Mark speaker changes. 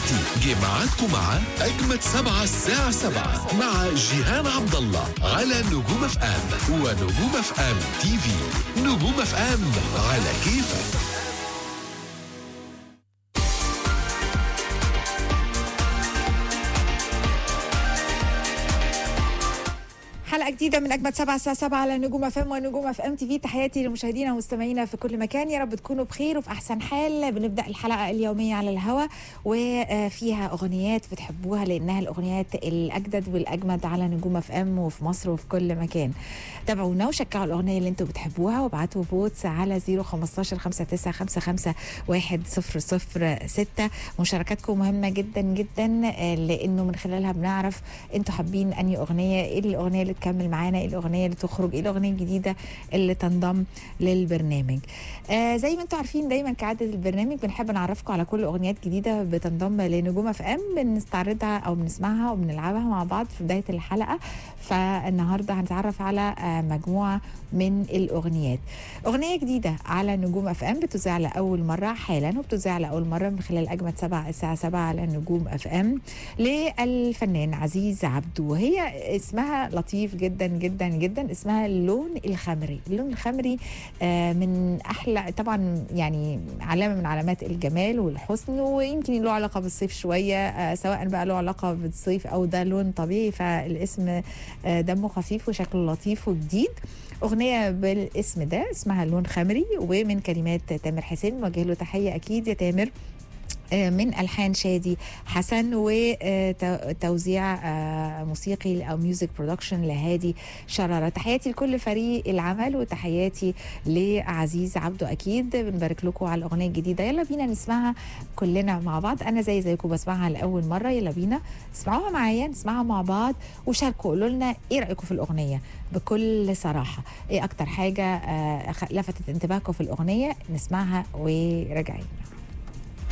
Speaker 1: دلوقتي جه ميعادكم مع أجمد سبعة الساعة سبعة مع جيهان عبد الله على نجوم اف ام ونجوم اف ام تي في نجوم اف ام على كيفك
Speaker 2: حلقة جديدة من أجمد سبعة الساعة سبعة على نجوم اف ام ونجوم اف ام تي في تحياتي لمشاهدينا ومستمعينا في كل مكان يا رب تكونوا بخير وفي أحسن حال بنبدأ الحلقة اليومية على الهوا وفيها أغنيات بتحبوها لأنها الأغنيات الأجدد والأجمد على نجوم اف ام وفي مصر وفي كل مكان تابعونا وشجعوا الأغنية اللي انتوا بتحبوها وابعتوا فوتس على 015 5955 1006 مشاركاتكم مهمة جدا جدا لأنه من خلالها بنعرف انتوا حابين أنهي أغنية ايه الأغنية اللي تكمل معانا ايه الاغنيه اللي تخرج ايه الاغنيه الجديده اللي تنضم للبرنامج آه زي ما انتم عارفين دايما كعاده البرنامج بنحب نعرفكم على كل اغنيات جديده بتنضم لنجوم اف ام بنستعرضها او بنسمعها وبنلعبها مع بعض في بدايه الحلقه فالنهارده هنتعرف على آه مجموعه من الاغنيات اغنيه جديده على نجوم اف ام بتذاع لاول مره حالا وبتذاع لاول مره من خلال اجمد سبعة الساعه 7 على نجوم اف ام للفنان عزيز عبدو وهي اسمها لطيف جدا جدا جدا اسمها اللون الخمري اللون الخمري آه من احلى طبعا يعني علامه من علامات الجمال والحسن ويمكن له علاقه بالصيف شويه آه سواء بقى له علاقه بالصيف او ده لون طبيعي فالاسم آه دمه خفيف وشكله لطيف وجديد اغنيه بالاسم ده اسمها لون خمري ومن كلمات تامر حسين نوجه له تحيه اكيد يا تامر من الحان شادي حسن وتوزيع موسيقي او ميوزك برودكشن لهادي شراره تحياتي لكل فريق العمل وتحياتي لعزيز عبده اكيد بنبارك لكم على الاغنيه الجديده يلا بينا نسمعها كلنا مع بعض انا زي زيكم بسمعها لاول مره يلا بينا اسمعوها معايا نسمعها مع بعض وشاركوا قولوا لنا ايه رايكم في الاغنيه بكل صراحه ايه اكتر حاجه لفتت انتباهكم في الاغنيه نسمعها وراجعين